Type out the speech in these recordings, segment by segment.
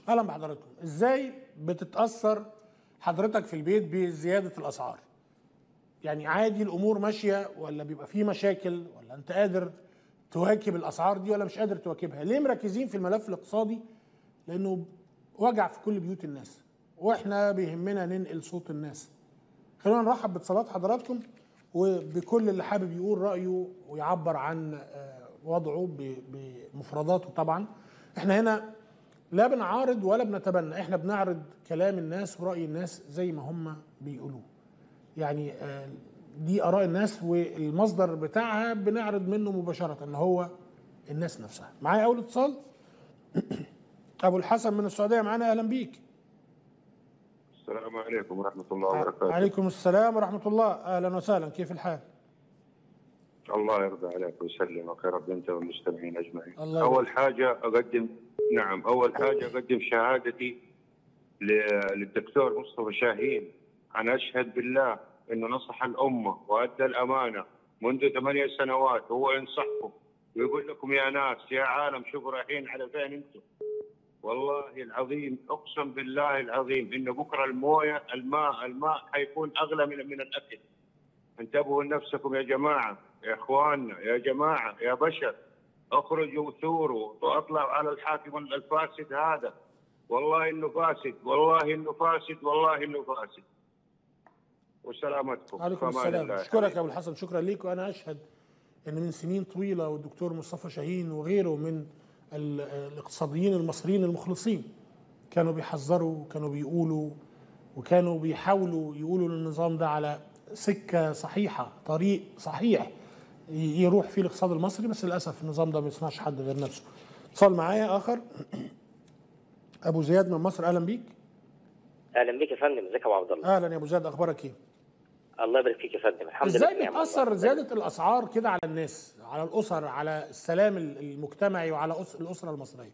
اهلا بحضراتكم ازاي بتتاثر حضرتك في البيت بزياده الاسعار يعني عادي الامور ماشيه ولا بيبقى في مشاكل ولا انت قادر تواكب الاسعار دي ولا مش قادر تواكبها ليه مركزين في الملف الاقتصادي لانه وجع في كل بيوت الناس واحنا بيهمنا ننقل صوت الناس خلونا نرحب باتصالات حضراتكم وبكل اللي حابب يقول رايه ويعبر عن آه، وضعه ب- بمفرداته طبعا احنا هنا لا بنعارض ولا بنتبنى احنا بنعرض كلام الناس وراي الناس زي ما هم بيقولوه يعني آه، دي اراء الناس والمصدر بتاعها بنعرض منه مباشره ان هو الناس نفسها معايا اول اتصال ابو الحسن من السعوديه معانا اهلا بيك السلام عليكم ورحمة الله وبركاته عليكم السلام ورحمه الله اهلا وسهلا كيف الحال الله يرضى عليك ويسلمك يا رب أنت والمستمعين أجمعين الله أول يبارك. حاجة أقدم نعم أول حاجة أقدم شهادتي ل- للدكتور مصطفى شاهين أنا أشهد بالله أنه نصح الأمة وأدى الأمانة منذ ثمانية سنوات هو ينصحكم ويقول لكم يا ناس يا عالم شوفوا رايحين على فين أنتم والله العظيم اقسم بالله العظيم انه بكره المويه الماء الماء حيكون اغلى من من الاكل انتبهوا لنفسكم يا جماعه يا اخواننا يا جماعه يا بشر اخرجوا ثوروا واطلعوا على الحاكم الفاسد هذا والله انه فاسد والله انه فاسد والله انه فاسد وسلامتكم عليكم فمان السلام الله. اشكرك يا ابو الحسن شكرا ليك وانا اشهد ان من سنين طويله والدكتور مصطفى شاهين وغيره من ال- الاقتصاديين المصريين المخلصين كانوا بيحذروا وكانوا بيقولوا وكانوا بيحاولوا يقولوا للنظام ده على سكه صحيحه طريق صحيح ي- يروح فيه الاقتصاد المصري بس للاسف النظام ده ما يسمعش حد غير نفسه اتصال معايا اخر ابو زياد من مصر اهلا بيك اهلا بيك يا فندم ازيك يا ابو عبد الله اهلا يا ابو زياد اخبارك ايه الله يبارك فيك يا فندم الحمد لله ازاي بنعم بتاثر الله. زياده الاسعار كده على الناس على الاسر على السلام المجتمعي وعلى أس- الاسره المصريه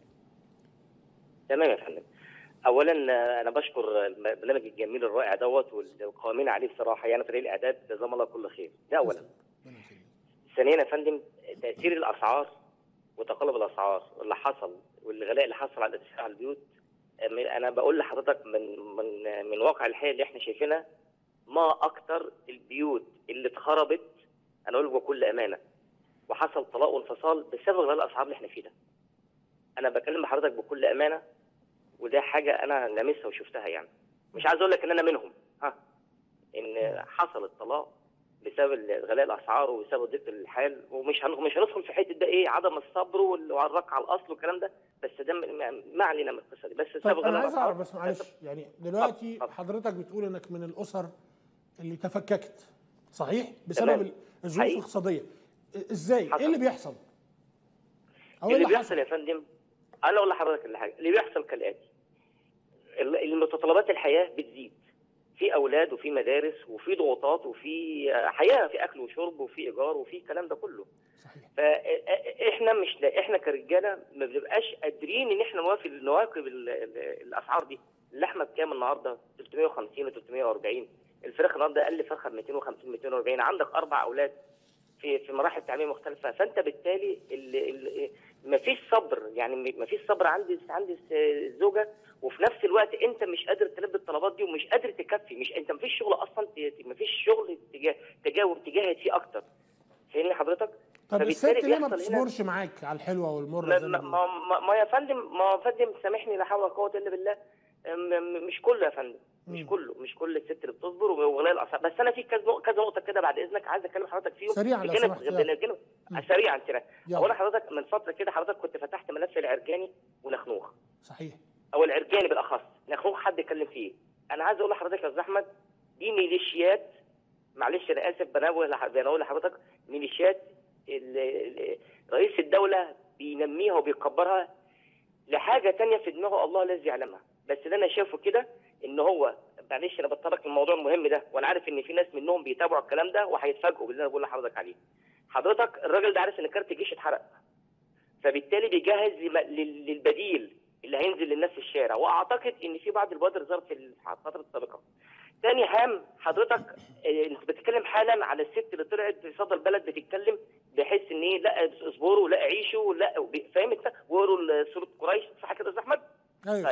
تمام يا فندم اولا آه، انا بشكر البرنامج الجميل الرائع دوت والقائمين عليه بصراحه يعني فريق الاعداد جزاهم الله كل خير ده اولا ربنا يخليك. ثانيا يا فندم تاثير الاسعار وتقلب الاسعار اللي حصل والغلاء اللي حصل على الاسعار على البيوت أم- انا بقول لحضرتك من من من واقع الحياه اللي احنا شايفينها ما اكتر البيوت اللي اتخربت انا اقول بكل امانه وحصل طلاق وانفصال بسبب غلاء الاسعار اللي احنا فيه ده انا بكلم حضرتك بكل امانه وده حاجه انا لامسها وشفتها يعني مش عايز اقول لك ان انا منهم ها ان حصل الطلاق بسبب غلاء الاسعار وبسبب ضيق الحال ومش هن- مش هندخل في حته ده ايه عدم الصبر وال- والرك على الاصل والكلام ده بس ده م- ما- ما علينا من القصه دي بس بسبب طيب انا غلاء عايز الاسعار اعرف بس معلش يعني دلوقتي اتفضل. حضرتك بتقول انك من الاسر اللي تفككت صحيح بسبب تمام. ال- الظروف حقيقي. الاقتصاديه إ- ازاي حصل. ايه اللي بيحصل او ايه اللي اللي بيحصل حصل يا فندم انا اقول لحضرتك اللي حاجه اللي بيحصل كالاتي ال- المتطلبات الحياه بتزيد في اولاد وفي مدارس وفي ضغوطات وفي آه، حياه في اكل وشرب وفي ايجار وفي الكلام ده كله صحيح فاحنا مش لا احنا كرجاله ما بنبقاش قادرين ان احنا نواكب نواكب ال- ال- الاسعار دي اللحمه بكام النهارده 350 و 340 الفراخ النهارده اقل فرخه ب 250 240 عندك اربع اولاد في في مراحل تعليميه مختلفه فانت بالتالي ما فيش صبر يعني ما فيش صبر عند عند الزوجه وفي نفس الوقت انت مش قادر تلبي الطلبات دي ومش قادر تكفي مش انت ما فيش شغل اصلا ما فيش شغل تجاه تجاوب تجاهد فيه اكتر فاهمني حضرتك؟ طب فبالتالي الست ليه ما بيحصل هنا- بتصبرش معاك على الحلوه والمره ما, زي ما ما, بيقولوا؟ ما, ما يا فندم ما يا فندم سامحني لا حول ولا قوه الا بالله م- م- مش كله يا فندم مش مم. كله مش كل الست اللي بتصبر وغلاء الاسعار بس انا في كذا نقطه كذا نقطه كده بعد اذنك عايز اكلم حضرتك فيهم سريعاً لو بجانب- سمحت، يلا. بجانب- سريعا كده يلا. اولا حضرتك من فتره كده حضرتك كنت فتحت ملف العرجاني ونخنوخ صحيح او العرجاني بالاخص نخنوخ حد اتكلم فيه انا عايز اقول لحضرتك يا استاذ احمد دي ميليشيات معلش انا اسف بنوه لح- بنوه لحضرتك ميليشيات ال- ال- رئيس الدوله بينميها وبيكبرها لحاجه تانية في دماغه الله الذي يعلمها بس اللي انا شايفه كده ان هو معلش انا بتطرق للموضوع المهم ده وانا عارف ان في ناس منهم بيتابعوا الكلام ده وهيتفاجئوا باللي انا بقول لحضرتك عليه حضرتك الراجل ده عارف ان كارت الجيش اتحرق فبالتالي بيجهز لم- لل- للبديل اللي هينزل للناس في الشارع واعتقد ان في بعض البوادر ظهرت في الفتره السابقه تاني هام حضرتك آه، انت بتتكلم حالا على الست اللي طلعت في صدى البلد بتتكلم بحيث ان ايه لا اصبروا لا عيشوا لا وب- فاهم انت وقروا سوره قريش صح كده يا استاذ احمد؟ ايوه طيب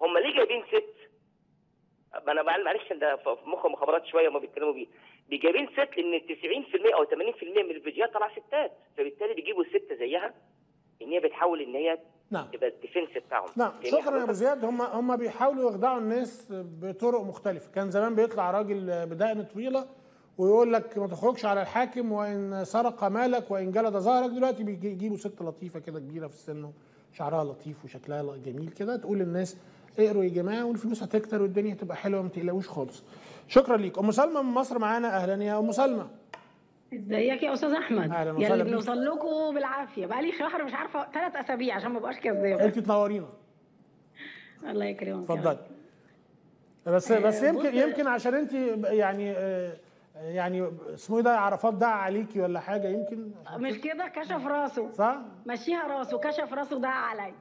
هم ليه جايبين ست ما انا بقى- معلش ده في مخ مخابرات شويه هم بيتكلموا بيه دي جايبين ست لان 90% او 80% من الفيديوهات طالعه ستات فبالتالي بيجيبوا الست زيها ان هي بتحاول ان هي نعم تبقى الديفنس بتاعهم نعم لأن شكرا يا ابو حضرتك- زياد هم هم بيحاولوا يخدعوا الناس بطرق مختلفه كان زمان بيطلع راجل بدقن طويله ويقول لك ما تخرجش على الحاكم وان سرق مالك وان جلد ظهرك دلوقتي بيجي- يجيبوا ست لطيفه كده كبيره في السن شعرها لطيف وشكلها جميل كده تقول للناس اقروا يا جماعه والفلوس هتكتر والدنيا هتبقى حلوه ما تقلقوش خالص شكرا ليك ام سلمى من مصر معانا اهلا يا ام سلمى ازيك يا استاذ احمد أهلا يا وسهلا اللي بيك. بنوصل لكم بالعافيه بقى لي شهر مش عارفه ثلاث اسابيع عشان ما ابقاش كذابه انت تنورينا الله يكرمك يا اتفضلي رب. بس بس آه، يمكن بص- يمكن عشان انت يعني آه، يعني اسمه ايه ده عرفات دعا عليكي ولا حاجه يمكن مش كده كشف راسه صح؟ مشيها راسه كشف راسه ده عليا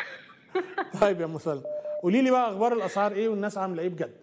طيب يا ام سلمى قولي لي بقى اخبار الاسعار ايه والناس عامله ايه بجد؟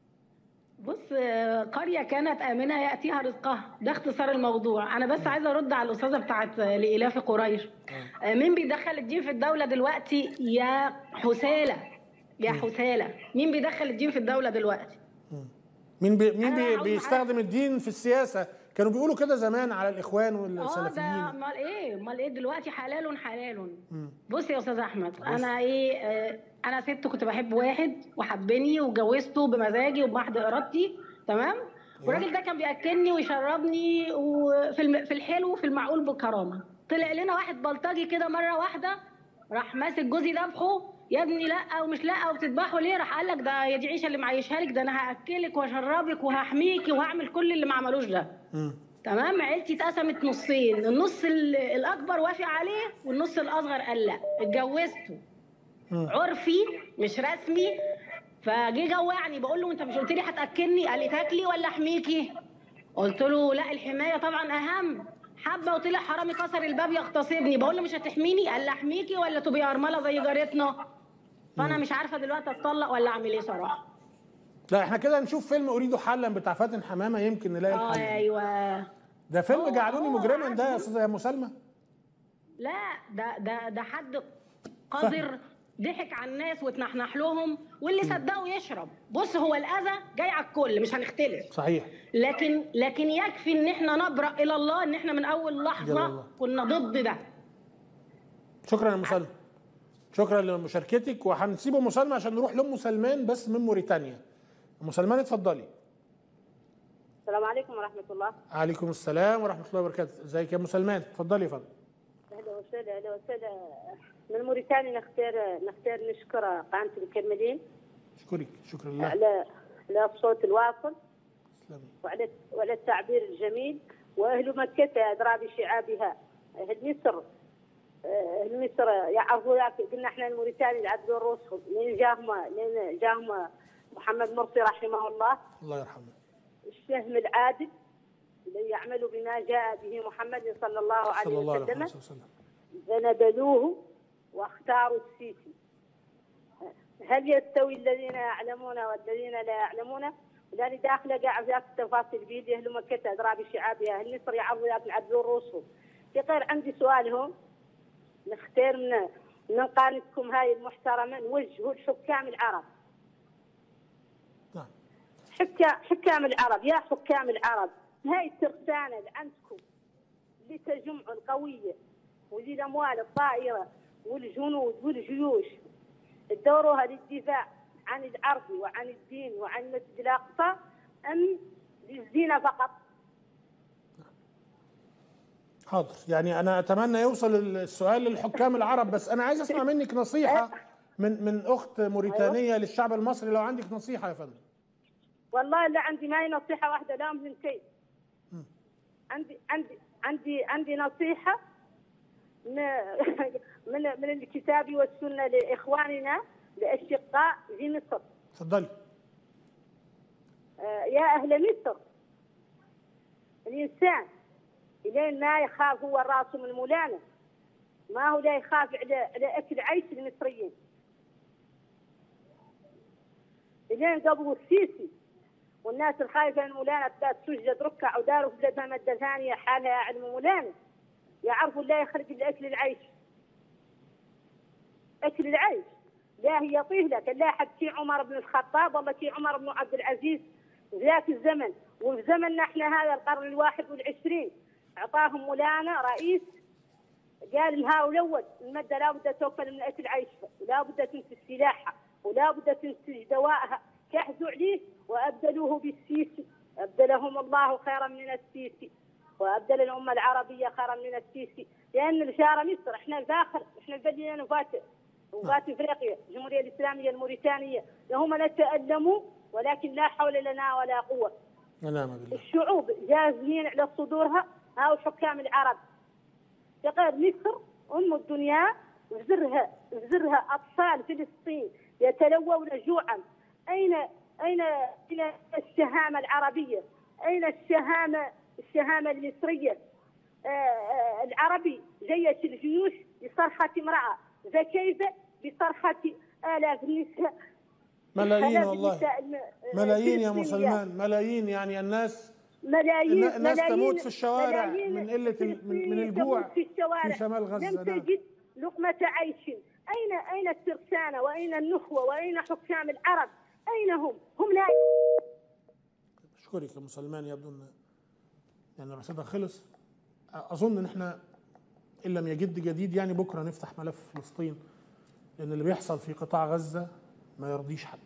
بص آه، قرية كانت آمنة يأتيها رزقها ده اختصار الموضوع أنا بس عايزة أرد على الأستاذة بتاعت آه، لإلاف قريش آه، مين بيدخل الدين في الدولة دلوقتي يا حسالة يا حسالة مين بيدخل الدين في الدولة دلوقتي مين بي مين أنا بي عاوز بيستخدم الدين في السياسه؟ كانوا بيقولوا كده زمان على الاخوان اه ده والسلفيين امال ايه امال ايه دلوقتي حلال حلال بص يا استاذ احمد انا ايه آه، انا ست كنت بحب واحد وحبني وجوزته بمزاجي وبمحض ارادتي تمام والراجل ده كان بياكلني ويشربني وفي الم... في الحلو وفي المعقول بكرامه طلع لنا واحد بلطجي كده مره واحده راح ماسك جوزي ذبحه يا ابني لا ومش لا وبتذبحه ليه راح قال لك ده يا دي عيشه اللي معيشها لك ده انا هاكلك واشربك وهحميكي وهعمل كل اللي ما عملوش ده مم. تمام عيلتي اتقسمت نصين النص ال- الاكبر وافق عليه والنص الاصغر قال لا اتجوزته مم. عرفي مش رسمي فجه جوعني بقول له انت مش قلت لي هتاكلني قال لي تاكلي ولا احميكي قلت له لا الحمايه طبعا اهم حبه وطلع حرامي كسر الباب يغتصبني بقول له مش هتحميني قال لي احميكي ولا تبقي ارمله زي جارتنا فانا مش عارفه دلوقتي اتطلق ولا اعمل ايه صراحه لا احنا كده نشوف فيلم اريد حلا بتاع فاتن حمامه يمكن نلاقي اه الحل ايوه ده فيلم آه، جعلوني آه، مجرما ده يا عارف. استاذه ام سلمى لا ده ده ده حد قذر ضحك على الناس وتنحنح لهم واللي صدقوا يشرب بص هو الاذى جاي على الكل مش هنختلف صحيح لكن لكن يكفي ان احنا نبرأ الى الله ان احنا من اول جل لحظه الله. كنا ضد ده شكرا يا ام سلمى شكرا لمشاركتك وهنسيب ام سلمى عشان نروح لام سلمان بس من موريتانيا ام سلمان اتفضلي السلام عليكم ورحمة الله عليكم السلام ورحمه الله وبركاته ازيك يا ام سلمان اتفضلي يا فندم أهلا وسهلا أهلا وسهلا من موريتانيا نختار نختار نشكر قناة الكرملين اشكرك شكرا لله على على الصوت الواصل تسلمي. وعلى وعلى التعبير الجميل وأهل مكة أدرى بشعابها أهل مصر آه، أهل مصر يعرفوا ذاك قلنا احنا الموريتاني العبد الرسل لين جاهم لين جاهم محمد مرسي رحمه الله الله يرحمه الشهم العادل الذي يعمل بما جاء به محمد صلى الله عليه صلى الله عليه وسلم وسلم فنبذوه واختاروا السيسي هل يستوي الذين يعلمون والذين لا يعلمون لاني داخله قاعد ذاك التفاصيل بيدي اهل مكه ادرى بشعابها اهل مصر يعرضوا ذاك العبد الرسل في غير عندي سؤال هون نختار من من قانتكم هاي المحترمه نوجهوا الحكام العرب نعم حكام حكام العرب يا حكام العرب هاي الترسانة اللي عندكم اللي تجمع القوية وذي الأموال الطائرة والجنود والجيوش تدوروها للدفاع عن العرض وعن الدين وعن المسجد الأقصى أم للزينة فقط حاضر يعني انا اتمنى يوصل السؤال للحكام العرب بس انا عايز اسمع منك نصيحه من من اخت موريتانيه للشعب المصري لو عندك نصيحه يا فندم والله لا عندي ما هي نصيحة واحدة لا من كي عندي عندي عندي عندي نصيحة من من من الكتاب والسنة لإخواننا لأشقاء في مصر اتفضلي آه، يا أهل مصر الإنسان إلين ما يخاف هو راسه من مولانا ما هو لا يخاف على على أكل عيش المصريين إلين قبضوا السيسي والناس الخايفة من مولانا تبات تسجد ركع وداروا في بلادها مدة ثانية حالها يعلم مولانا يعرفوا لا يخرج إلا أكل العيش أكل العيش لا هي يطيه لك لا حد شي عمر بن الخطاب والله شي عمر بن عبد العزيز ذاك الزمن وفي زمننا احنا هذا القرن الواحد والعشرين اعطاهم مولانا رئيس قال نهار الاول الماده لا بد توكل من اكل عيشها ولا بد تنتج سلاحها ولا بد تنتج دوائها كحزوا عليه وابدلوه بالسيسي ابدلهم الله خيرا من السيسي وابدل الامه العربيه خيرا من السيسي لان الجاره مصر احنا داخل احنا البلدين وفات وفات افريقيا الجمهوريه الاسلاميه الموريتانيه هم نتالموا ولكن لا حول لنا ولا قوه ونعم بالله الشعوب جازمين على صدورها هاو حكام العرب تقال مصر ام الدنيا وزرها وزرها اطفال فلسطين يتلوون جوعا اين اين اين الشهامه العربيه؟ اين الشهامه الشهامه المصريه؟ آه، آه، العربي جيش الجيوش بصرخه امراه فكيف بصرخه الاف النساء ملايين آلاف والله النساء الم- ملايين يا الفلسطينيات. مسلمان ملايين يعني الناس ملايين الناس ملايين تموت في الشوارع ملايين من قلة ال- من- من فلسطينيين الجوع تموت في الشوارع في شمال غزة، لم نعم. تجد لقمة عيش أين أين الترسانة وأين النخوة وأين حكام العرب أين هم هم لا اشكرك يا مسلمان يبدو ان يعني رصيدها خلص اظن ان احنا ان لم يجد جديد يعني بكره نفتح ملف فلسطين لان اللي بيحصل في قطاع غزه ما يرضيش حد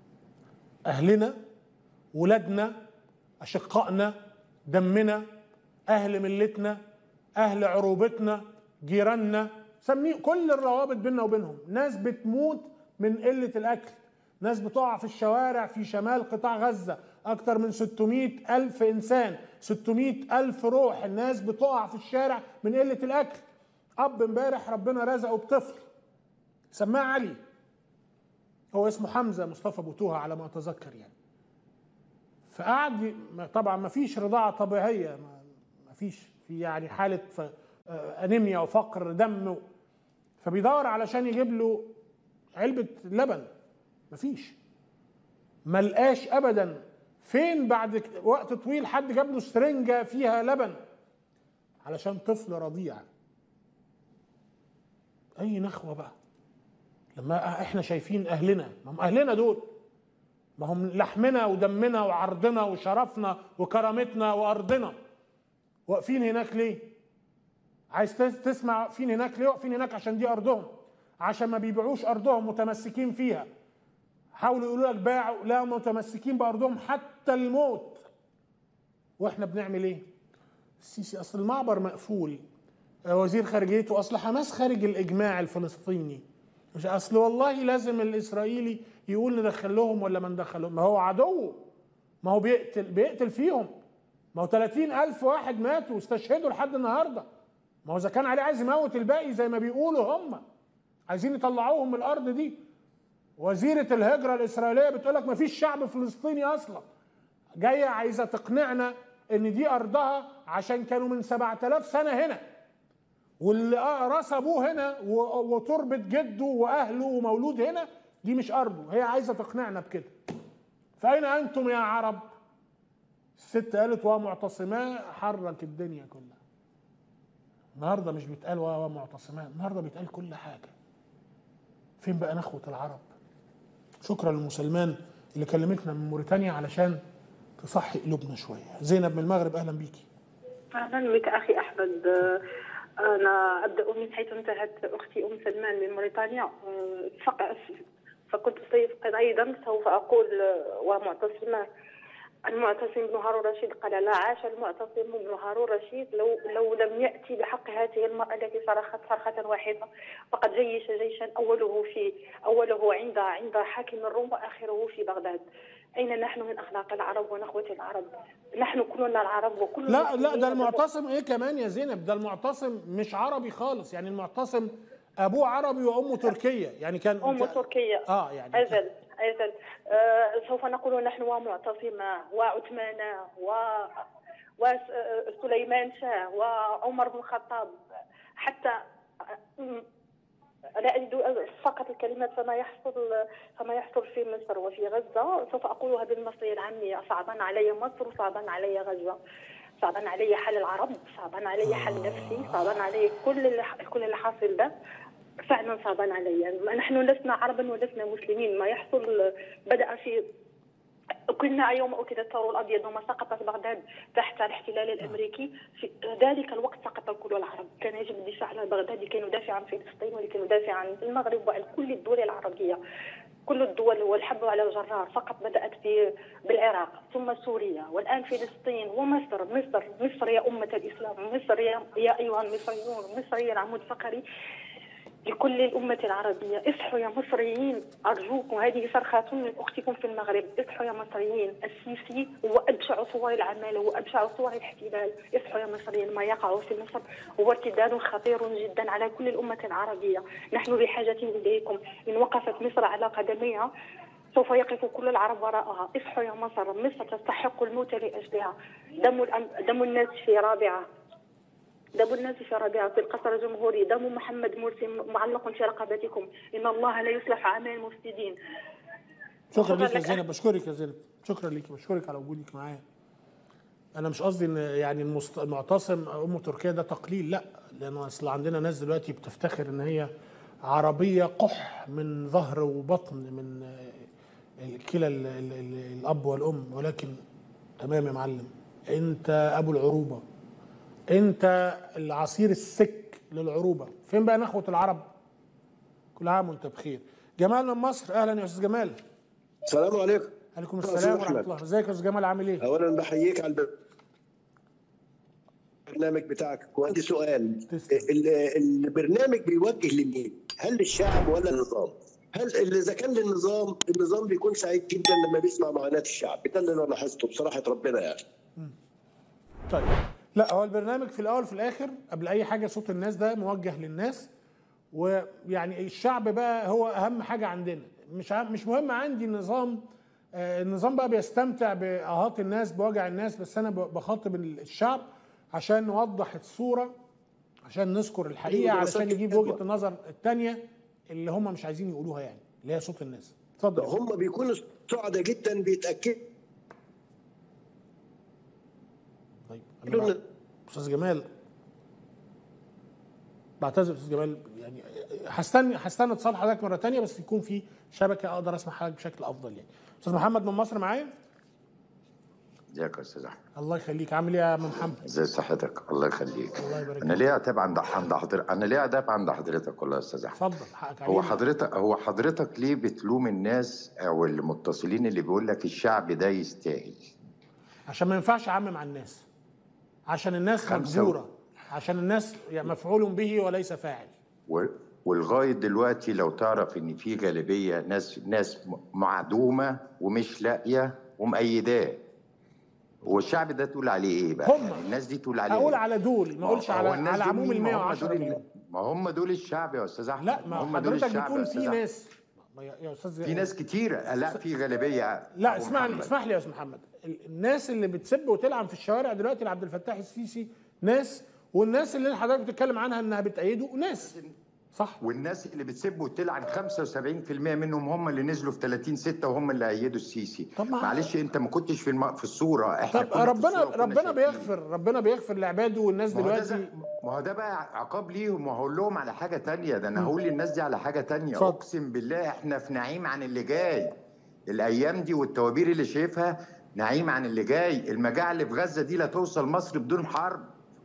اهلنا ولادنا اشقائنا دمنا اهل ملتنا اهل عروبتنا جيراننا سميه كل الروابط بيننا وبينهم ناس بتموت من قله الاكل ناس بتقع في الشوارع في شمال قطاع غزة أكثر من 600 ألف إنسان 600 ألف روح الناس بتقع في الشارع من قلة الأكل أب امبارح ربنا رزقه بطفل سماه علي هو اسمه حمزة مصطفى بوتوها على ما أتذكر يعني فقعد ي- ما- طبعا ما فيش رضاعة طبيعية ما ما فيش في يعني حالة ف- آه، أنيميا وفقر دم فبيدور علشان يجيب له علبة لبن مفيش ملقاش ابدا فين بعد ك- وقت طويل حد جاب له سرنجه فيها لبن علشان طفل رضيع اي نخوه بقى لما احنا شايفين اهلنا ما هم اهلنا دول ما هم لحمنا ودمنا وعرضنا وشرفنا وكرامتنا وارضنا واقفين هناك ليه عايز تس- تسمع واقفين هناك ليه واقفين هناك عشان دي ارضهم عشان ما بيبيعوش ارضهم متمسكين فيها حاولوا يقولوا لك باعوا لا متمسكين بارضهم حتى الموت واحنا بنعمل ايه السيسي اصل المعبر مقفول آه، وزير خارجيته اصل حماس خارج الاجماع الفلسطيني مش اصل والله لازم الاسرائيلي يقول ندخل لهم ولا ما ندخلهم ما هو عدو ما هو بيقتل بيقتل فيهم ما هو 30 ألف واحد ماتوا واستشهدوا لحد النهارده ما هو اذا كان عليه عايز يموت الباقي زي ما بيقولوا هم عايزين يطلعوهم من الارض دي وزيرة الهجرة الإسرائيلية بتقول لك مفيش شعب فلسطيني أصلا جاية عايزة تقنعنا إن دي أرضها عشان كانوا من 7000 سنة هنا واللي آه راس أبوه هنا و- وتربة جده وأهله ومولود هنا دي مش أرضه هي عايزة تقنعنا بكده فأين أنتم يا عرب الست قالت ومعتصماه حرك الدنيا كلها النهارده مش بيتقال ومعتصماه النهارده بيتقال كل حاجه فين بقى نخوه العرب شكرا للمسلمان اللي كلمتنا من موريتانيا علشان تصحي قلوبنا شويه زينب من المغرب اهلا بيكي اهلا بك اخي احمد آه، انا ابدا من حيث انتهت اختي ام سلمان من موريتانيا آه، فق- فكنت سيف ايضا سوف اقول آه، ومعتصم المعتصم بن هارون رشيد قال لا عاش المعتصم بن هارون رشيد لو لو لم ياتي بحق هذه المراه التي صرخت صرخه واحده فقد جيش جيشا اوله في اوله عند عند حاكم الروم واخره في بغداد اين نحن من اخلاق العرب ونخوه العرب نحن كلنا العرب وكل لا لا ده المسلمين المعتصم ايه كمان يا زينب ده المعتصم مش عربي خالص يعني المعتصم ابوه عربي وامه تركيه يعني كان أم تركية اه يعني أجل أجل آه سوف نقول نحن ومعتصمة وعثمان و وسليمان شاه وعمر بن الخطاب حتى م- لا أجد فقط الكلمات فما يحصل فما يحصل في مصر وفي غزة سوف أقولها بالمصرية العامية صعبا علي مصر وصعبا علي غزة صعبا علي حال العرب صعبا علي حال نفسي صعبا علي كل اللي كل اللي حاصل ده فعلا صعبا علي نحن لسنا عربا ولسنا مسلمين ما يحصل بدأ في كنا يوم أكد الثور الأبيض وما سقطت بغداد تحت الاحتلال الأمريكي في ذلك الوقت سقط كل العرب كان يجب الدفاع عن بغداد لكي ندافع عن فلسطين ولكي ندافع عن المغرب وعن كل الدول العربية كل الدول والحب على الجرار فقط بدأت ب- بالعراق ثم سوريا والآن فلسطين ومصر مصر مصر يا أمة الإسلام مصر يا, يا أيها المصريون مصر هي العمود الفقري لكل الأمة العربية اصحوا يا مصريين أرجوكم هذه صرخة من أختكم في المغرب اصحوا يا مصريين السيسي هو أبشع صور العمالة هو أبشع صور الاحتلال اصحوا يا مصريين ما يقع في مصر هو ارتداد خطير جدا على كل الأمة العربية نحن بحاجة إليكم إن وقفت مصر على قدميها سوف يقف كل العرب وراءها اصحوا يا مصر مصر تستحق الموت لأجلها دم, الأم- دم الناس في رابعة دم الناس في رابعة في القصر الجمهوري دم محمد مرسي معلق في رقبتكم إن الله لا يصلح أعمال المفسدين شكرا شكراً ليك يا لك. زينب بشكرك يا زينب شكرا ليك بشكرك على وجودك معايا انا مش قصدي ان يعني المست- المعتصم ام تركيا ده تقليل لا لان اصل عندنا ناس دلوقتي بتفتخر ان هي عربيه قح من ظهر وبطن من آه، كلا ال- ال- ال- الاب والام ولكن تمام يا معلم انت ابو العروبه انت العصير السك للعروبه فين بقى نخوه العرب كل عام وانت بخير جمال من مصر اهلا يا استاذ جمال السلام عليكم عليكم أستاذ السلام ورحمه أحمد. الله ازيك يا استاذ جمال عامل ايه اولا بحييك على الب- البرنامج بتاعك وعندي سؤال تسلم. ال- البرنامج بيوجه لمين؟ هل للشعب ولا للنظام؟ هل اللي اذا كان للنظام النظام بيكون سعيد جدا لما بيسمع معاناه الشعب ده اللي انا لاحظته بصراحه ربنا يعني طيب لا هو البرنامج في الاول وفي الاخر قبل اي حاجه صوت الناس ده موجه للناس ويعني الشعب بقى هو اهم حاجه عندنا مش ع- مش مهم عندي النظام آه، النظام بقى بيستمتع باهات الناس بوجع الناس بس انا ب- بخاطب الشعب عشان نوضح الصوره عشان نذكر الحقيقه أيوة، علشان دراسات نجيب الجدوى. وجهه النظر الثانيه اللي هم مش عايزين يقولوها يعني اللي هي صوت الناس اتفضل هم بيكونوا سعداء جدا بيتاكدوا طيب أنا إن- استاذ جمال بعتذر استاذ جمال يعني هستنى هستنى اتصال حضرتك مره تانية بس يكون في شبكه اقدر اسمع حضرتك بشكل افضل يعني استاذ محمد من مصر معايا ازيك يا استاذ احمد الله يخليك عامل ايه يا عم محمد ازي صحتك الله يخليك الله يبارك انا فيك. ليه عتاب عند عند حضرتك انا ليه عتاب عند حضرتك والله يا استاذ احمد اتفضل حقك هو علينا حضرتك هو حضرتك ليه بتلوم الناس او المتصلين اللي بيقول لك الشعب ده يستاهل عشان ما ينفعش اعمم على الناس عشان الناس خمسة و- مجبوره عشان الناس يعني مفعول به وليس فاعل و- ولغايه دلوقتي لو تعرف ان في غالبيه ناس ناس م- معدومه ومش لاقيه ومأيداه والشعب ده تقول عليه ايه بقى؟ هم. يعني الناس دي تقول عليه اقول إيه؟ على دول ما اقولش هو على الناس على دول عموم مين؟ ال ما هم 110 دول مليون ما هم دول الشعب يا استاذ احمد لا ما هم دول حضرتك الشعب يا بتقول أستاذ في أحمد. ناس ما يا يا استاذ في ناس كتيرة لا في غالبية لا أبو اسمعني محمد. اسمح لي يا استاذ محمد ال- الناس اللي بتسب وتلعن في الشوارع دلوقتي لعبد الفتاح السيسي ناس والناس اللي حضرتك بتتكلم عنها انها بتأيده ناس صح والناس اللي بتسب وتلعن 75% منهم هم اللي نزلوا في 30 6 وهم اللي أيدوا السيسي طب ما- معلش انت ما كنتش في الم... في الصورة احنا طب كنا في ربنا الصورة وكنا ربنا شايفين. بيغفر ربنا بيغفر لعباده والناس ما هو ده دلوقتي زي- ما هو ده بقى عقاب ليهم وهقول لهم على حاجة تانية ده انا هقول للناس دي على حاجة تانية اتفضل. اقسم بالله احنا في نعيم عن اللي جاي الايام دي والتوابير اللي شايفها نعيم عن اللي جاي المجاعة اللي في غزة دي لا توصل مصر بدون حرب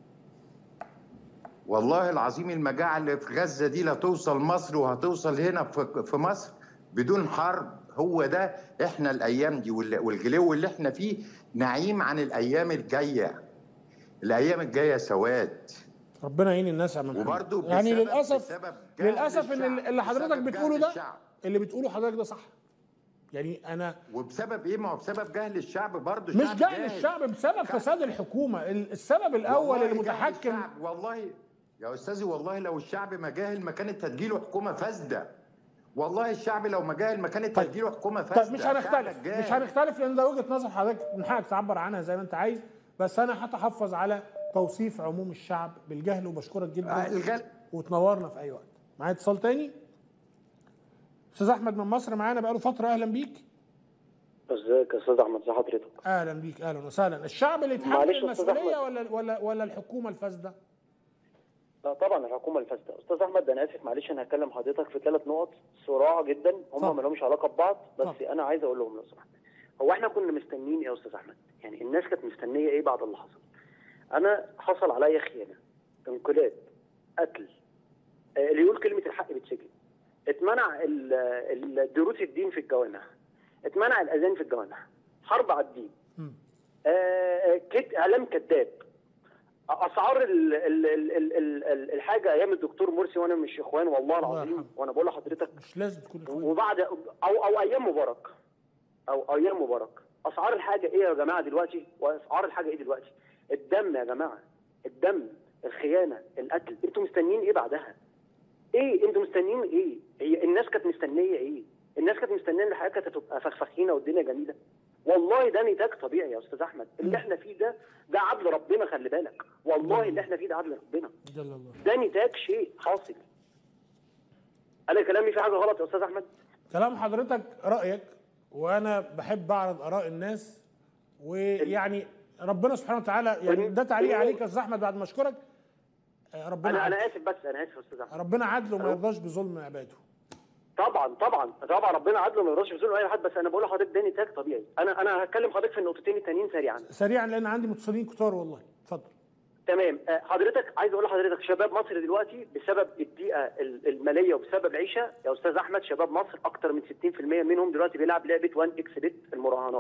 والله العظيم المجاعة اللي في غزة دي لا توصل مصر وهتوصل هنا في في مصر بدون حرب هو ده احنا الايام دي وال- والغلو اللي احنا فيه نعيم عن الايام الجايه الايام الجايه سواد ربنا يعين الناس يا عم محمد. وبرضه يعني بسبب- للاسف بسبب جهل للاسف ان الشعب، اللي حضرتك بسبب بتقوله جهل ده الشعب. اللي بتقوله حضرتك ده صح يعني انا وبسبب ايه ما هو بسبب جهل الشعب برضه مش الشعب جهل جاهل. الشعب بسبب فساد الحكومه ال- السبب الاول والله اللي جهل متحكم الشعب، والله يا استاذي والله لو الشعب ما جاهل ما كانت هتجيله حكومه فاسده والله الشعب لو ما جاهل ما كانت طيب. هتجيله حكومه فاسده طيب مش شعبك هنختلف جاهل. مش هنختلف لان ده وجهه نظر حضرتك من حقك تعبر عنها زي ما انت عايز بس انا هتحفظ على توصيف عموم الشعب بالجهل وبشكرك آه، جدا الغل... وتنورنا في اي وقت معايا اتصال تاني استاذ احمد من مصر معانا بقاله فتره اهلا بيك ازيك يا استاذ احمد ازي حضرتك اهلا بيك اهلا وسهلا الشعب اللي يتحمل معلش يا أستاذ المسؤوليه أحمد. ولا ولا ولا الحكومه الفاسده لا طبعا الحكومه الفاسده استاذ احمد انا اسف معلش انا هكلم حضرتك في ثلاث نقط صراع جدا اتفضل. هم ما لهمش علاقه ببعض بس اتفضل. انا عايز اقول لهم لو سمحت هو احنا كنا مستنيين ايه يا استاذ احمد يعني الناس كانت مستنيه ايه بعد اللي حصل انا حصل عليا خيانه انقلاب قتل آه، اللي يقول كلمه الحق بيتسجن اتمنع ال- ال- دروس الدين في الجوامع اتمنع الاذان في الجوامع حرب على الدين مم. آه، كد اعلام كذاب اسعار ال ال ال ال ال ال الحاجه ايام الدكتور مرسي وانا مش اخوان والله الله العظيم يرحمه. وانا بقول لحضرتك مش لازم تكون إخوان. وبعد او او ايام مبارك او ايام مبارك اسعار الحاجه ايه يا جماعه دلوقتي واسعار الحاجه ايه دلوقتي الدم يا جماعه الدم الخيانه القتل انتوا مستنيين ايه بعدها ايه انتوا مستنيين ايه هي الناس كانت مستنيه ايه الناس كانت مستنيه ان الحياه كانت هتبقى فخفخينه والدنيا جميله والله ده نتاج طبيعي يا استاذ احمد اللي احنا فيه ده ده عدل ربنا خلي بالك والله اللي احنا فيه ده عدل ربنا جل الله ده نتاج شيء حاصل انا كلامي في حاجه غلط يا استاذ احمد كلام حضرتك رايك وانا بحب اعرض اراء الناس ويعني ربنا سبحانه وتعالى يعني ده تعليق عليك يا استاذ احمد بعد ما اشكرك آه، ربنا انا انا عدل. اسف بس انا اسف يا استاذ احمد ربنا عدل وما يرضاش بظلم عباده طبعا طبعا طبعا ربنا عدل وما يرضاش بظلم اي حد بس انا بقول لحضرتك ده نتاج طبيعي انا انا هتكلم حضرتك في النقطتين التانيين سريعا سريعا لان عندي متصلين كتار والله اتفضل تمام آه، حضرتك عايز اقول لحضرتك شباب مصر دلوقتي بسبب الضيقه ال- الماليه وبسبب العيشه يا استاذ احمد شباب مصر اكتر من 60% منهم دلوقتي بيلعب لعبه 1 اكس بت المراهنات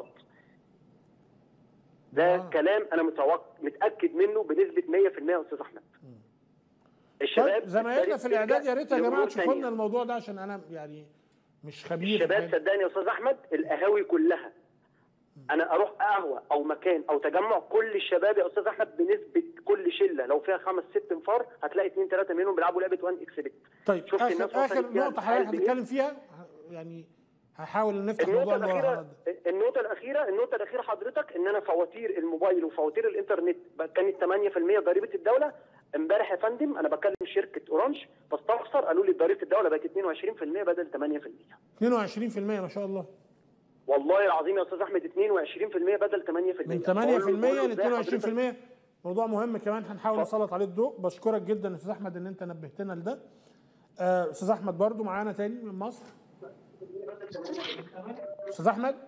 ده آه. كلام انا متوقع متاكد منه بنسبه 100% يا استاذ احمد الشباب طيب زمايلنا في الاعداد يا ريت يا جماعه لأمور تشوفوا تانية. لنا الموضوع ده عشان انا يعني مش خبير في الشباب الحاجة. صدقني يا استاذ احمد القهاوي كلها انا اروح قهوه او مكان او تجمع كل الشباب يا استاذ احمد بنسبه كل شله لو فيها خمس ست انفار هتلاقي اثنين ثلاثه منهم بيلعبوا لعبه 1 اكس بت طيب شفت الناس اخر اخر وصلت فيها نقطه حضرتك لحد إيه؟ هتتكلم فيها يعني هحاول نفتح موضوع النقطة المراهنات الأخيرة ده النقطة الأخيرة النقطة الأخيرة حضرتك إن أنا فواتير الموبايل وفواتير الإنترنت بقى كانت 8% ضريبة الدولة امبارح يا فندم أنا بكلم شركة أورانج بستفسر قالوا لي ضريبة الدولة بقت 22% بدل 8% 22% ما شاء الله والله العظيم يا استاذ احمد 22% بدل 8% من 8% بقول له- بقول ل له إزاي حضرتك- 22% موضوع مهم كمان هنحاول نسلط عليه الضوء بشكرك جدا يا استاذ احمد ان انت نبهتنا لده آه، استاذ احمد برضو معانا تاني من مصر استاذ احمد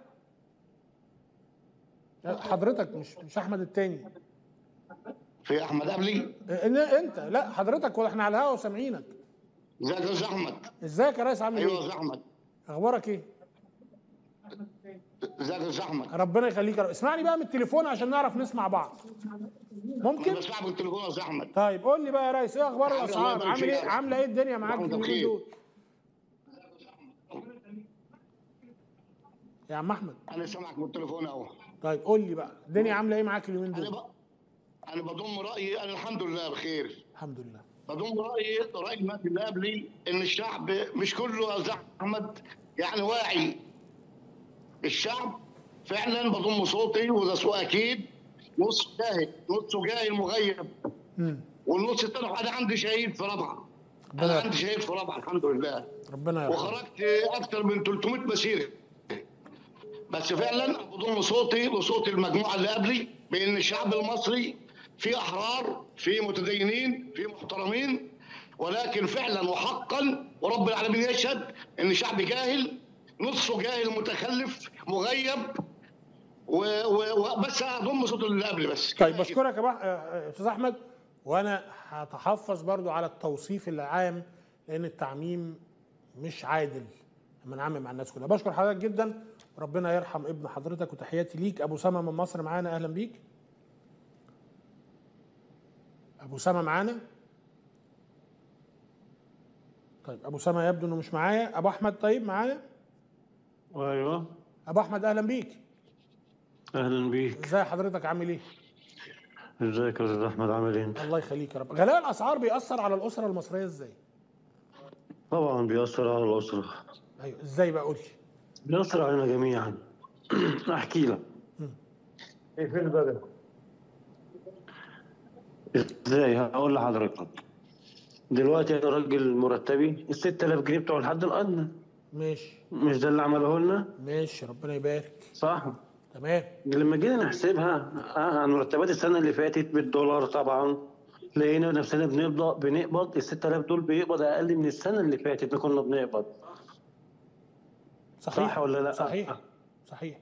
آه، حضرتك مش مش احمد التاني في احمد قبلي آه، إن- انت لا حضرتك ولا احنا على الهوا وسامعينك ازيك يا استاذ احمد ازيك يا ريس عامل ايوه يا ايه استاذ احمد اخبارك ايه ازيك يا استاذ احمد ربنا يخليك يا رب. اسمعني بقى من التليفون عشان نعرف نسمع بعض ممكن انا بسمعك بالتليفون يا استاذ احمد طيب قول لي بقى يا ريس ايه اخبار الله الاسعار يبارك عامل فيك ايه يا رب. عامله ايه الدنيا معاك وأنت اليومين بخير. دول يا عم احمد انا سامعك بالتليفون اهو طيب قول لي بقى الدنيا عامله ايه معاك اليومين انا دول ب... انا بضم رايي انا الحمد لله بخير الحمد لله بضم رايي راي الناس اللي قبلي ان الشعب مش كله يا استاذ احمد يعني واعي الشعب فعلا بضم صوتي وده سوء اكيد نص جاهل نصه جاهل مغيب امم والنص الثاني انا عندي شهيد في رابعه انا ربنا عندي شهيد في رابعه الحمد لله ربنا يرحمه وخرجت اكثر من 300 مسيره بس فعلا بضم صوتي وصوت المجموعه اللي قبلي بان الشعب المصري في احرار في متدينين في محترمين ولكن فعلا وحقا ورب العالمين يشهد ان شعب جاهل نصه جاهل متخلف مغيب و... و... و... بس اضم صوت اللي قبلي بس طيب بشكرك يا بح- يا استاذ احمد وانا هتحفظ برضو على التوصيف العام لان التعميم مش عادل لما نعمم على الناس كلها بشكر حضرتك جدا ربنا يرحم ابن حضرتك وتحياتي ليك ابو سما من مصر معانا اهلا بيك ابو سما معانا طيب ابو سما يبدو انه مش معايا ابو احمد طيب معانا ايوه ابو احمد اهلا بيك اهلا بيك ازاي حضرتك عامل ايه ازيك يا استاذ احمد عامل ايه انت الله يخليك يا رب غلاء الاسعار بيأثر على الاسره المصريه ازاي طبعا بيأثر على الاسره ايوه ازاي بقى قول لي بيأثر علينا جميعا احكي لك ايه فين بقى ازاي هقول لحضرتك دلوقتي انا راجل مرتبي ال 6000 جنيه بتوع الحد الادنى ماشي مش ده اللي عمله لنا ماشي ربنا يبارك صح تمام لما جينا نحسبها آه، عن مرتبات السنه اللي فاتت بالدولار طبعا لقينا نفسنا بنقبض بنقبض ال 6000 دول بيقبض اقل من السنه اللي فاتت اللي كنا بنقبض صحيح صح ولا لا؟ صحيح صحيح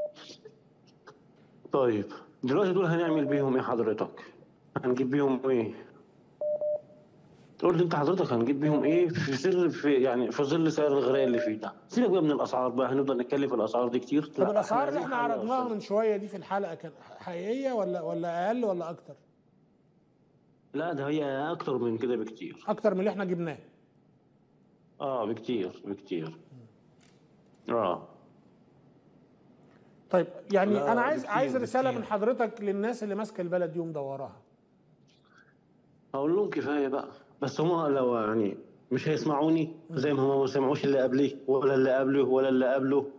طيب دلوقتي دول هنعمل بيهم ايه حضرتك؟ هنجيب بيهم ايه؟ تقول لي انت حضرتك هنجيب بيهم ايه في سر في يعني في ظل سعر الغلاء اللي فيه ده سيبك بقى من الاسعار بقى هنفضل نتكلم في الاسعار دي كتير طب لا، الاسعار اللي عايزين احنا حل يا عرضناها أستاذ. من شويه دي في الحلقه كانت حقيقيه ولا ولا اقل ولا اكتر؟ لا ده هي اكتر من كده بكتير اكتر من اللي احنا جبناه اه بكتير بكتير اه طيب يعني لا، انا عايز بكتير، عايز رساله بكتير. من حضرتك للناس اللي ماسكه البلد دي ومدوراها اقول لهم كفايه بقى بس هم لو يعني مش هيسمعوني زي ما هم ما سمعوش اللي قبلي ولا اللي قبله ولا اللي قبله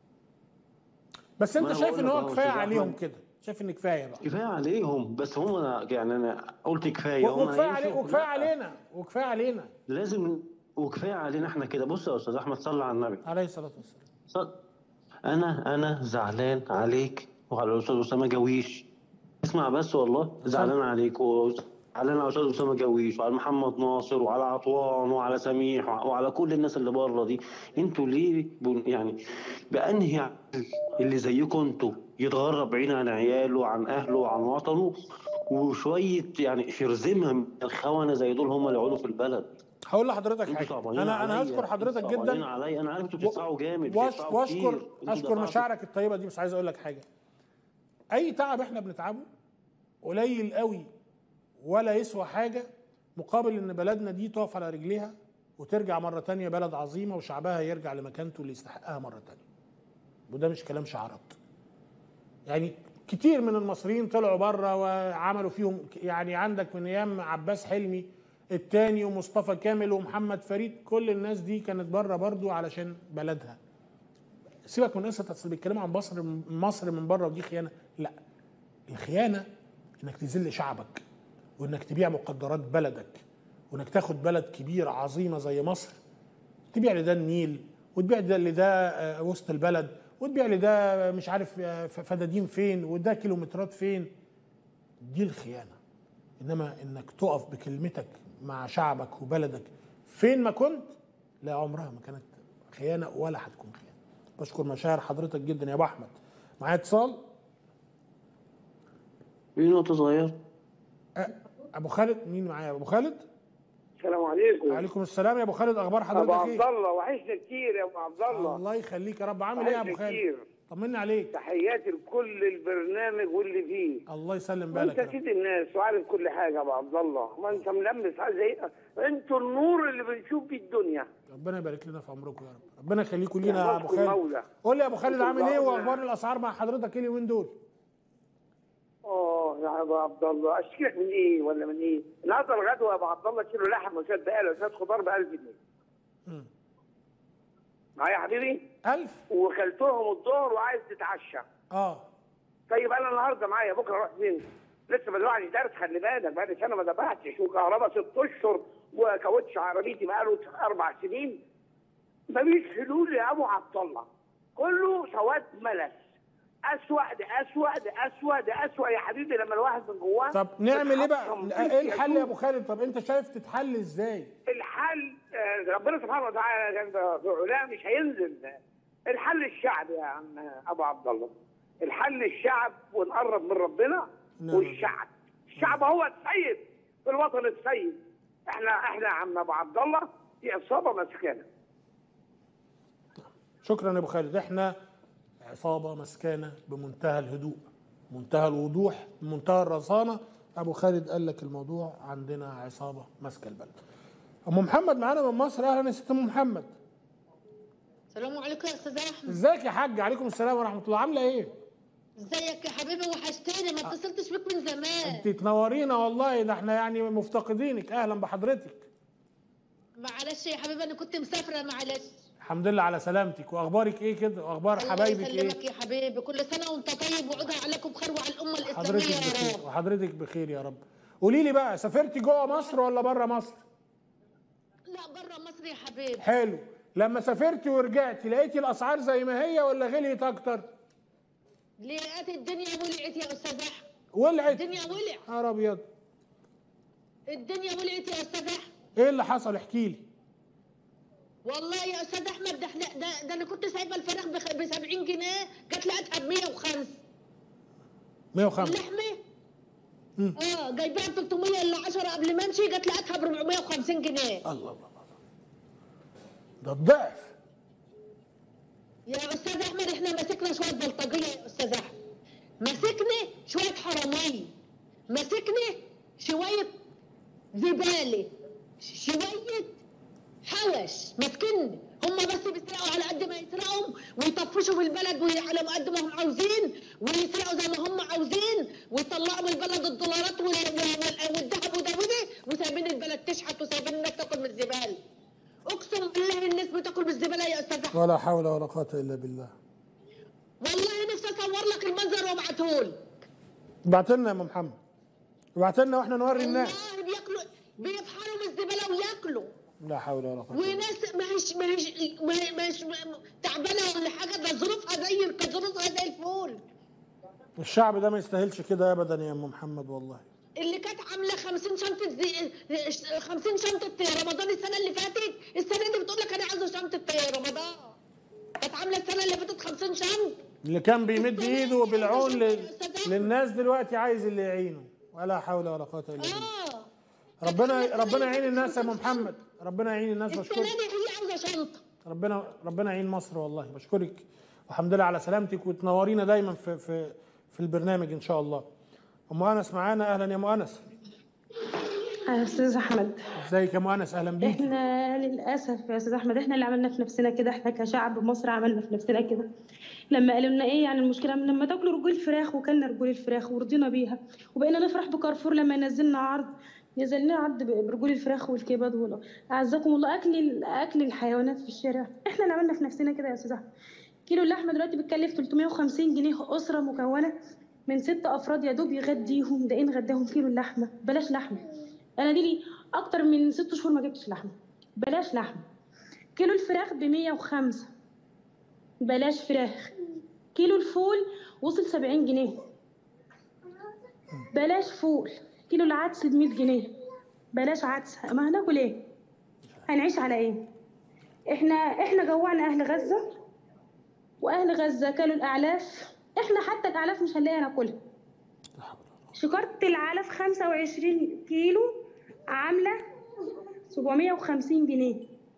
بس ما انت أنا شايف بقول ان لك هو أهو كفايه أستاذ عليهم أحمد. كده شايف ان كفايه بقى كفايه عليهم بس هم يعني انا قلت كفايه هم وكفايه هيمشوا. علي وكفايه لا، علينا وكفايه علينا لازم وكفايه علينا احنا كده بص يا استاذ احمد صلى على النبي عليه الصلاه والسلام صل... انا انا زعلان عليك وعلى الاستاذ اسامه جويش اسمع بس والله زعلان عليك وزعلان على الاستاذ اسامه جويش وعلى محمد ناصر وعلى عطوان وعلى سميح وع- وعلى كل الناس اللي بره دي انتوا ليه بن- يعني بانهي عقل اللي زيكم انتوا يتغرب بعيد عن عياله وعن اهله وعن وطنه وشويه يعني شرذمه من الخونه زي دول هم اللي يقعدوا في البلد هقول لحضرتك انتوا حاجه صعبانين انا انا عليا. هشكر حضرتك انتوا صعبانين جدا عليا انا عارف انتوا بتدفعوا جامد واش- بتدفعوا واشكر كتير. انتوا اشكر دفعتوا مشاعرك الطيبه دي بس عايز اقول لك حاجه اي تعب احنا بنتعبه قليل قوي ولا يسوى حاجه مقابل ان بلدنا دي تقف على رجليها وترجع مره تانية بلد عظيمه وشعبها يرجع لمكانته اللي يستحقها مره تانية وده مش كلام شعارات يعني كتير من المصريين طلعوا بره وعملوا فيهم يعني عندك من ايام عباس حلمي التاني ومصطفى كامل ومحمد فريد كل الناس دي كانت بره برضو علشان بلدها سيبك من قصه اصل بيتكلموا عن مصر مصر من بره ودي خيانه لا الخيانه انك تذل شعبك وانك تبيع مقدرات بلدك وانك تاخد بلد كبيره عظيمه زي مصر تبيع لده النيل وتبيع ده لده آه، وسط البلد وتبيع لده مش عارف آه، ف- فدادين فين وده كيلومترات فين دي الخيانه انما انك تقف بكلمتك مع شعبك وبلدك فين ما كنت لا عمرها ما كانت خيانه ولا هتكون خيانه بشكر مشاعر حضرتك جدا يا ابو احمد معايا اتصال في نقطه صغيره أه، ابو خالد مين معايا ابو خالد السلام عليكم وعليكم السلام يا ابو خالد اخبار ابو حضرتك عبد ايه الله وحشنا كتير يا ابو عبد الله الله يخليك يا رب عامل ايه يا ابو وحشنا خالد كتير طمني عليك تحياتي لكل البرنامج واللي فيه الله يسلم وانت بالك يا رب. سيد الناس وعارف كل حاجه يا ابو عبد الله ما انت ملمس حاجه زي انتوا النور اللي بنشوف بيه الدنيا ربنا يبارك لنا في عمركم يا رب ربنا يخليكم لينا يا ابو يحفظكم خالد المولى. قول لي يا ابو خالد انتوا عامل ايه الأولى. واخبار الاسعار مع حضرتك ايه اليومين دول اه يا ابو عبد الله اشكيك من ايه ولا من ايه؟ النهارده الغدوه يا ابو عبد الله كيلو لحم وشويه بقاله وشويه خضار ب 1000 جنيه مم. معايا يا حبيبي؟ 1000 وكلتهم الظهر وعايز تتعشى اه طيب انا النهارده معايا بكره اروح فين؟ لسه بدوعني درس خلي بالك بعد سنه ما دفعتش وكهرباء ست اشهر وكاوتش عربيتي بقاله اربع سنين مفيش حلول يا ابو عبد الله كله سواد ملس اسوأ ده اسوأ ده اسوأ ده اسوأ يا حبيبي لما الواحد من جواه طب نعمل ايه بقى بيتحطم ايه فيه الحل يا يشوف. ابو خالد طب انت شايف تتحل ازاي الحل آه، ربنا سبحانه وتعالى عند في علاه مش هينزل الحل الشعب يا عم ابو عبد الله الحل الشعب ونقرب من ربنا نعم. والشعب الشعب هو السيد في الوطن السيد احنا احنا يا عم ابو عبد الله في عصابه مسكانه شكرا يا ابو خالد احنا عصابه مسكانه بمنتهى الهدوء منتهى الوضوح بمنتهى الرصانه ابو خالد قال لك الموضوع عندنا عصابه ماسكه البلد ام محمد معانا من مصر اهلا يا ست ام محمد السلام عليكم يا استاذ احمد ازيك يا حاج عليكم السلام ورحمه الله عامله ايه ازيك يا حبيبي وحشتني ما اتصلتش بيك من زمان انت تنورينا والله ده احنا يعني مفتقدينك اهلا بحضرتك معلش يا حبيبي انا كنت مسافره معلش الحمد لله على سلامتك واخبارك ايه كده واخبار الله حبايبك يسلمك ايه يا حبيبي كل سنه وانت طيب وعود عليكم بخير وعلى الامه الاسلاميه حضرتك يا بخير رب وحضرتك بخير يا رب قولي لي بقى سافرتي جوه مصر ولا بره مصر لا بره مصر يا حبيبي حلو لما سافرتي ورجعتي لقيتي الاسعار زي ما هي ولا غليت اكتر لقيت الدنيا ولعت يا استاذ احمد ولعت الدنيا ولع نهار ابيض الدنيا ولعت يا استاذ احمد ايه اللي حصل احكي لي والله يا استاذ احمد ده احنا ده, ده انا كنت سايبه الفراخ ب 70 جنيه جت لقيتها ب 105 105 اللحمه مم. اه جايباها ب 300 الا 10 قبل ما امشي جت لقيتها ب 450 جنيه الله الله الله ده الضعف يا استاذ احمد احنا مسكنا شويه بلطجيه يا استاذ احمد مسكنا شويه حراميه مسكنا شويه زباله شويه حوش مسكني هم بس بيسرقوا على قد ما يسرقوا ويطفشوا في البلد وي- على قد ما هم عاوزين ويسرقوا زي ما هم عاوزين ويطلعوا من البلد الدولارات وال- وال- وال- والذهب وده وده وسايبين البلد تشحت وسايبين الناس تاكل من الزباله اقسم بالله الناس بتاكل بالزباله يا استاذ احمد ولا حول ولا قوه الا بالله والله نفسي اصور لك المنظر وابعته لك ابعت لنا يا ام محمد ابعت لنا واحنا نوري الناس والله بياكلوا بيفحروا من الزباله وياكلوا لا حول ولا قوه إلا بالله. وناس ماهيش ماهيش ماهيش تعبانه ولا حاجه ده ظروفها زي كانت ظروفها زي الفول الشعب ده ما يستاهلش كده ابدا يا ام محمد والله اللي كانت عامله 50 شنطه زي 50 شنطه رمضان السنه اللي فاتت السنه دي بتقول لك انا عايزه شنطه رمضان كانت عامله السنه اللي فاتت 50 شنطه اللي كان بيمد ايده بالعون لل... للناس دلوقتي عايز اللي يعينه ولا حول ولا قوه الا بالله ربنا ربنا يعين الناس يا ام محمد ربنا يعين الناس السنه بشكرك دي هي عاوزه شنطه ربنا ربنا يعين مصر والله بشكرك والحمد لله على سلامتك وتنورينا دايما في في في البرنامج ان شاء الله ام انس معانا اهلا يا ام انس يا استاذ احمد ازيك يا ام انس اهلا بيك احنا للاسف يا استاذ احمد احنا اللي عملنا في نفسنا كده احنا كشعب مصر عملنا في نفسنا كده لما قالوا لنا ايه يعني المشكله من لما تاكلوا رجول الفراخ وكلنا رجول الفراخ ورضينا بيها وبقينا نفرح بكارفور لما نزلنا عرض نزلنا عرض ب- برجول الفراخ والكبد ولا اعزكم الله اكل اكل الحيوانات في الشارع احنا اللي عملنا في نفسنا كده يا استاذ احمد كيلو اللحمه دلوقتي بتكلف 350 جنيه اسره مكونه من ست افراد يا دوب يغديهم ده ايه نغديهم كيلو اللحمه بلاش لحمه انا دي لي اكتر من ست شهور ما جبتش لحمه بلاش لحمه كيلو الفراخ ب 105 بلاش فراخ كيلو الفول وصل 70 جنيه بلاش فول كيلو العدس ب 100 جنيه بلاش عدس ما هناكل ايه هنعيش على ايه احنا احنا جوعنا اهل غزه واهل غزه كلوا الاعلاف احنا حتى الاعلاف مش هنلاقي ناكلها شكارة العلف 25 كيلو عاملة 750 جنيه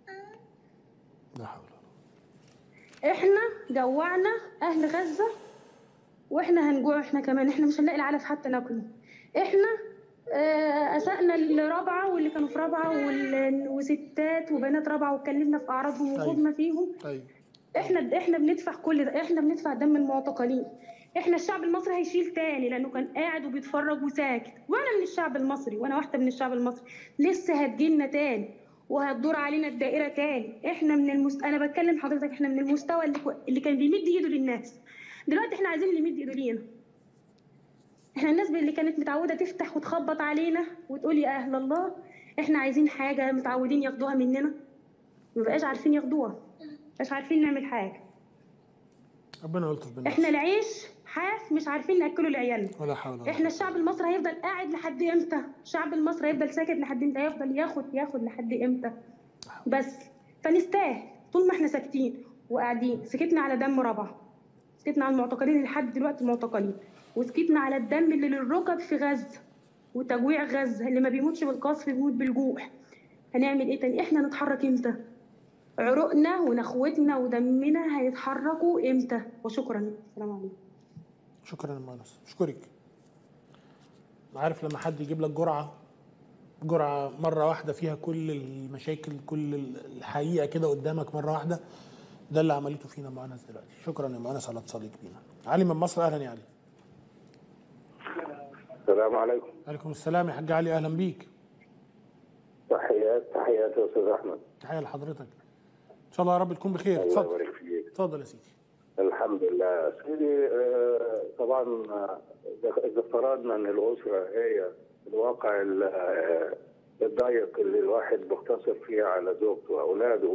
احنا جوعنا اهل غزة واحنا هنجوع احنا كمان احنا مش هنلاقي العلف حتى ناكله احنا آه، اسأنا الرابعة واللي كانوا في رابعة وال- وستات وبنات رابعة واتكلمنا في اعراضهم وخضنا فيهم طيب احنا احنا بندفع كل ده احنا بندفع دم المعتقلين احنا الشعب المصري هيشيل تاني لانه كان قاعد وبيتفرج وساكت وانا من الشعب المصري وانا واحده من الشعب المصري لسه هتجيلنا تاني وهتدور علينا الدائره تاني احنا من المست... انا بتكلم حضرتك احنا من المستوى اللي, كو- اللي كان بيمد ايده للناس دلوقتي احنا عايزين اللي يمد ايده لينا احنا الناس اللي كانت متعوده تفتح وتخبط علينا وتقول يا اهل الله احنا عايزين حاجه متعودين ياخدوها مننا مبقاش عارفين ياخدوها مش عارفين نعمل حاجه ربنا يلطف بالناس احنا العيش حاف مش عارفين ناكله لعيالنا ولا حول ولا احنا الشعب المصري هيفضل قاعد لحد امتى الشعب المصري هيفضل ساكت لحد امتى هيفضل ياخد ياخد لحد امتى بس فنستاهل طول ما احنا ساكتين وقاعدين سكتنا على دم رابعه سكتنا على المعتقلين اللي لحد دلوقتي معتقلين وسكتنا على الدم اللي للركب في غزه وتجويع غزه اللي ما بيموتش بالقصف بيموت بالجوع هنعمل ايه تاني احنا نتحرك امتى عروقنا ونخوتنا ودمنا هيتحركوا امتى وشكرا السلام عليكم شكرا يا ام انس اشكرك عارف لما حد يجيب لك جرعه جرعه مره واحده فيها كل المشاكل كل الحقيقه كده قدامك مره واحده ده اللي عملته فينا ام انس دلوقتي شكرا يا ام انس على اتصالك بينا علي من مصر اهلا يا علي السلام عليكم عليكم السلام يا حاج علي اهلا بيك تحيات تحيات يا استاذ احمد تحيه لحضرتك ان شاء الله يا رب تكون بخير الله اتفضل يبارك فيك اتفضل يا سيدي الحمد لله سيدي آه، طبعا آه، اذا افترضنا ان الاسره هي الواقع ال- آه، الضيق اللي الواحد مقتصر فيه على زوجته واولاده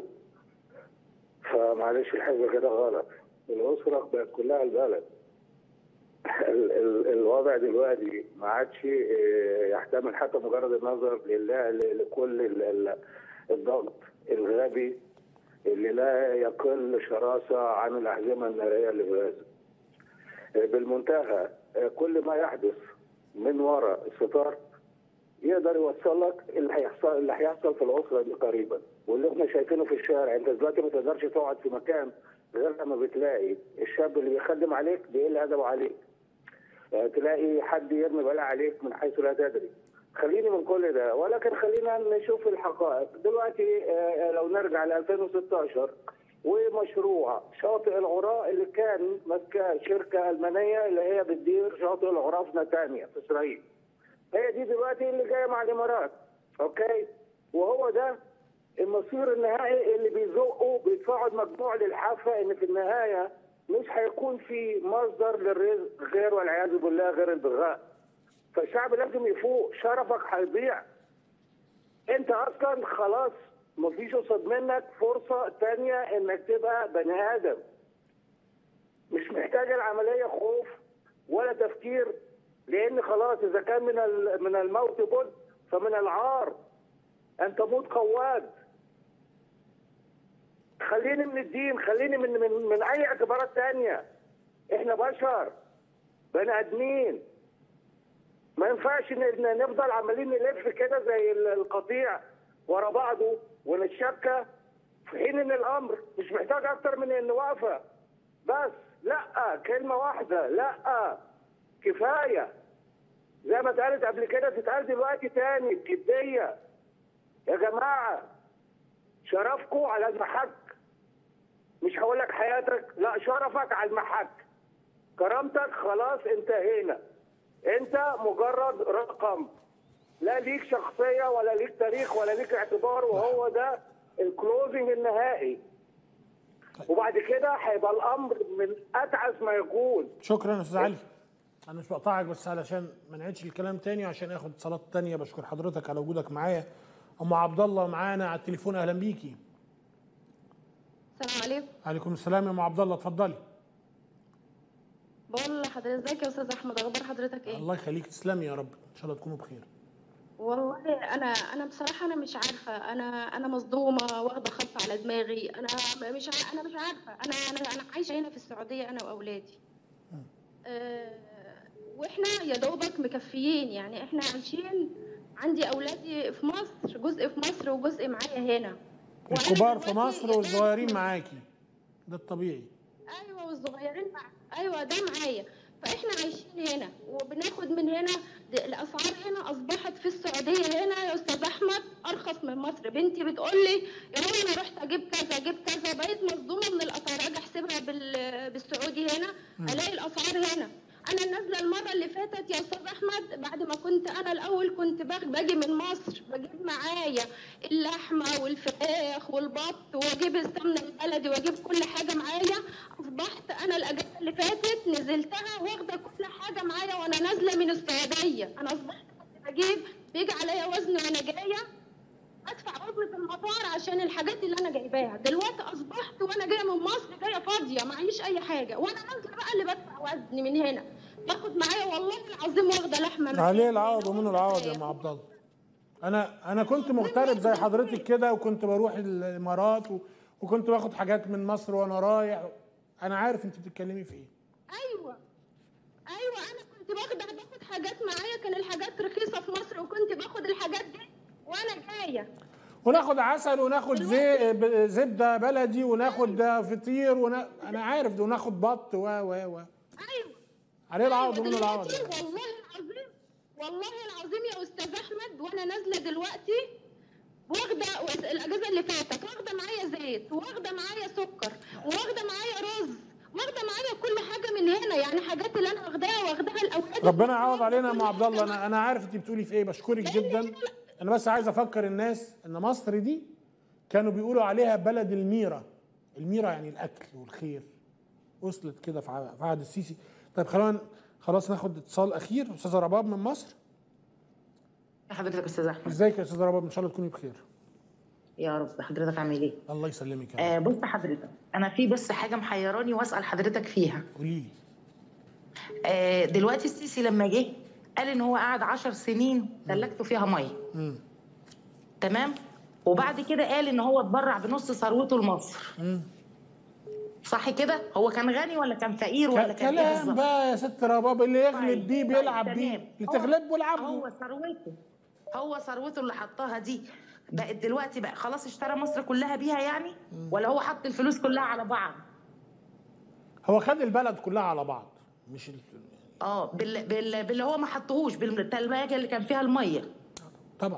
فمعلش الحاجه كده غلط الاسره بقت كلها البلد ال- ال- الوضع دلوقتي ما عادش آه، يحتمل حتى مجرد النظر لله ل- لكل ال- ال- الضغط الغبي اللي لا يقل شراسه عن الاحزمه الناريه اللي في غزه. آه، بالمنتهى آه، كل ما يحدث من وراء الستار يقدر يوصل لك اللي هيحصل اللي هيحصل في الاسره دي قريبا واللي احنا شايفينه في الشارع انت دلوقتي ما تقدرش تقعد في مكان غير لما بتلاقي الشاب اللي بيخدم عليك بيقل ادبه عليك آه، تلاقي حد يرمي بلاء عليك من حيث لا تدري خليني من كل ده ولكن خلينا نشوف الحقائق دلوقتي آه، لو نرجع ل 2016 ومشروع شاطئ العراء اللي كان ماسكاه شركه المانيه اللي هي بتدير شاطئ العراء في نتانيا في اسرائيل هي دي دلوقتي اللي جايه مع الامارات اوكي وهو ده المصير النهائي اللي بيزقوا بيدفعوا المجموع للحافه ان في النهايه مش هيكون في مصدر للرزق غير والعياذ بالله غير البغاء فالشعب لازم يفوق شرفك هيضيع انت اصلا خلاص مفيش قصاد منك فرصه تانية انك تبقى بني ادم مش محتاجه العمليه خوف ولا تفكير لان خلاص اذا كان من ال- من الموت بد فمن العار ان تموت قواد خليني من الدين خليني من من, من اي اعتبارات تانية احنا بشر بني ادمين ما ينفعش ان إن نفضل عمالين نلف كده زي ال- القطيع ورا بعضه ونتشكى في حين ان الامر مش محتاج اكتر من ان واقفه بس لا كلمه واحده لا كفايه زي ما اتقالت قبل كده تتقال دلوقتي تاني بجديه يا جماعه شرفكم على المحك مش هقول لك حياتك لا شرفك على المحك كرامتك خلاص انتهينا انت مجرد رقم لا ليك شخصيه ولا ليك تاريخ ولا ليك اعتبار وهو ده الكلوزنج النهائي وبعد كده هيبقى الامر من اتعس ما يكون شكرا يا استاذ علي انا مش بقطعك بس علشان ما نعيدش الكلام تاني عشان اخد اتصالات تانية بشكر حضرتك على وجودك معايا ام عبد الله معانا على التليفون اهلا بيكي السلام عليكم عليكم السلام يا ام عبد الله اتفضلي بقول لحضرتك ازيك يا استاذ احمد اخبار حضرتك ايه الله يخليك تسلمي يا رب ان شاء الله تكونوا بخير والله انا انا بصراحه انا مش عارفه انا انا مصدومه واخده خط على دماغي انا مش ع- انا مش عارفه انا انا انا عايشه هنا في السعوديه انا واولادي أه واحنا يا دوبك مكفيين يعني احنا عايشين عندي اولادي في مصر جزء في مصر وجزء معايا هنا الكبار في مصر والصغيرين معاكي ده الطبيعي ايوه والصغيرين مع... ايوه ده معايا فاحنا عايشين هنا وبناخد من هنا د- الاسعار هنا اصبحت في السعوديه هنا يا استاذ احمد ارخص من مصر بنتي بتقول لي يا ماما انا رحت اجيب كذا اجيب كذا بقيت مصدومه من الاسعار اجي احسبها بال... بالسعودي هنا الاقي الاسعار هنا انا نازله المره اللي فاتت يا استاذ احمد بعد ما كنت انا الاول كنت باخ- باجي من مصر بجيب معايا اللحمه والفراخ والبط واجيب السمنه البلدي واجيب كل حاجه معايا اصبحت انا الاجازه اللي فاتت نزلتها واخده كل حاجه معايا وانا نازله من السعوديه انا اصبحت كنت بجيب بيجي عليا وزن وانا جايه ادفع وزن في المطار عشان الحاجات اللي انا جايباها دلوقتي اصبحت وانا جايه من مصر جايه فاضيه معيش اي حاجه وانا نازله بقى اللي بدفع وزن من هنا باخد معايا والله العظيم واخده لحمه من عليه العوض ومن العوض يا ام عبد الله انا انا كنت مغترب زي حضرتك كده وكنت بروح الامارات و... وكنت باخد حاجات من مصر وانا رايح انا عارف انت بتتكلمي في ايه ايوه ايوه انا كنت باخد باخد حاجات معايا كان الحاجات رخيصه في مصر وكنت باخد الحاجات دي وانا جايه وناخد عسل وناخد زي... ب- زبده بلدي وناخد فطير ون... انا عارف ده وناخد بط و و و ايوه عليه العوض ومن العوض دلوقتي والله العظيم والله العظيم يا استاذ احمد وانا نازله دلوقتي واخده الاجازه اللي فاتت واخده معايا زيت واخده معايا سكر واخده معايا رز واخده معايا كل حاجه من هنا يعني حاجات اللي انا واخداها واخداها الاولاد ربنا يعوض علينا يا ام عبد الله انا انا عارف انت بتقولي في ايه بشكرك جدا انا بس عايز افكر الناس ان مصر دي كانوا بيقولوا عليها بلد الميره الميره يعني الاكل والخير وصلت كده في ع- في عهد السيسي طيب خلونا خلاص ناخد اتصال اخير استاذه رباب من مصر حضرتك يا استاذ احمد ازيك يا استاذه رباب ان شاء الله تكوني بخير يا رب حضرتك عامل ايه الله يسلمك يا آه بص حضرتك انا في بس حاجه محيراني واسال حضرتك فيها قولي لي آه، دلوقتي السيسي لما جه قال ان هو قعد عشر سنين ثلاجته فيها ميه مم. تمام وبعد كده قال ان هو اتبرع بنص ثروته لمصر مم. صح كده هو كان غني ولا كان فقير ولا ك- كان ايه كلام بالظبط بقى يا ست رباب اللي يغلب طيب، بيه طيب، بيلعب تمام. بيه اللي تغلبه العبه هو ثروته هو ثروته اللي حطها دي بقت دلوقتي بقى خلاص اشترى مصر كلها بيها يعني ولا هو حط الفلوس كلها على بعض هو خد البلد كلها على بعض مش ال... اه بال... بال... باللي هو ما حطهوش بالثلاجه اللي كان فيها الميه طبعا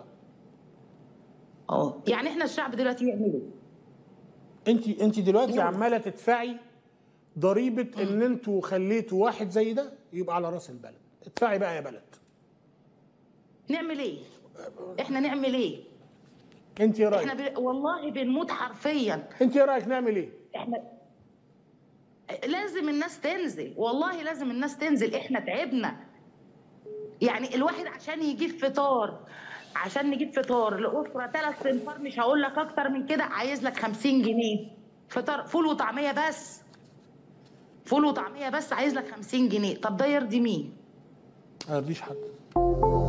اه يعني احنا الشعب دلوقتي يعمل ايه انت انت دلوقتي عماله تدفعي ضريبه ان انتوا خليتوا واحد زي ده يبقى على راس البلد ادفعي بقى يا بلد نعمل ايه احنا نعمل ايه انت ايه رايك احنا ب... والله بنموت حرفيا انت ايه رايك نعمل ايه احنا لازم الناس تنزل والله لازم الناس تنزل احنا تعبنا يعني الواحد عشان يجيب فطار عشان نجيب فطار لأسرة ثلاث صنفار مش هقول لك أكتر من كده عايز لك 50 جنيه فطار فول وطعمية بس فول وطعمية بس عايز لك 50 جنيه طب ده يرضي مين؟ ما يرضيش حد